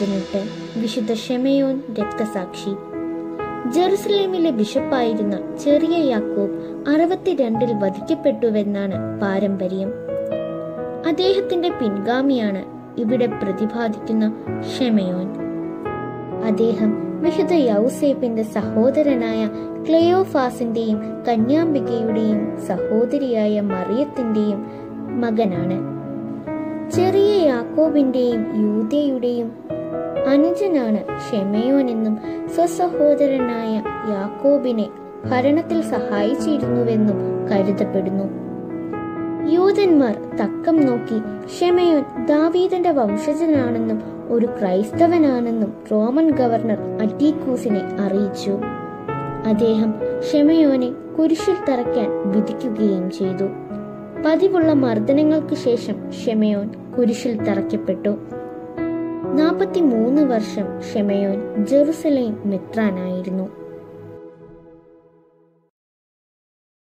പതിനെട്ട് വിശുദ്ധ ഷെമയോൻ രക്തസാക്ഷി ജെറുസലേമിലെ ബിഷപ്പായിരുന്ന ചെറിയ യാക്കോബ് അറുപത്തിരണ്ടിൽ വധിക്കപ്പെട്ടുവെന്നാണ് പാരമ്പര്യം അദ്ദേഹത്തിന്റെ പിൻഗാമിയാണ് ഇവിടെ പ്രതിപാദിക്കുന്ന ഷെമയോൻ അദ്ദേഹം വിശുദ്ധ യൗസേപ്പിന്റെ സഹോദരനായ ക്ലെയോഫാസിന്റെയും കന്യാംബികയുടെയും സഹോദരിയായ മറിയത്തിന്റെയും മകനാണ് ചെറിയ യാക്കോബിന്റെയും യൂതയുടെയും അനുജനാണ് ഷെമയോൻ എന്നും സ്വസഹോദരനായ യാക്കോബിനെ ഭരണത്തിൽ സഹായിച്ചിരുന്നുവെന്നും കരുതപ്പെടുന്നു യൂതന്മാർ തക്കം നോക്കി ഷെമയോൻ ദാവീദന്റെ വംശജനാണെന്നും ഒരു ക്രൈസ്തവനാണെന്നും റോമൻ ഗവർണർ അറ്റീക്കൂസിനെ അറിയിച്ചു അദ്ദേഹം ഷെമയോനെ കുരിശിൽ തറയ്ക്കാൻ വിധിക്കുകയും ചെയ്തു പതിവുള്ള മർദ്ദനങ്ങൾക്ക് ശേഷം ഷെമയോൻ കുരിശിൽ തറയ്ക്കപ്പെട്ടു നാൽപ്പത്തിമൂന്ന് വർഷം ഷെമയോൻ ജെറുസലേം മെത്രാനായിരുന്നു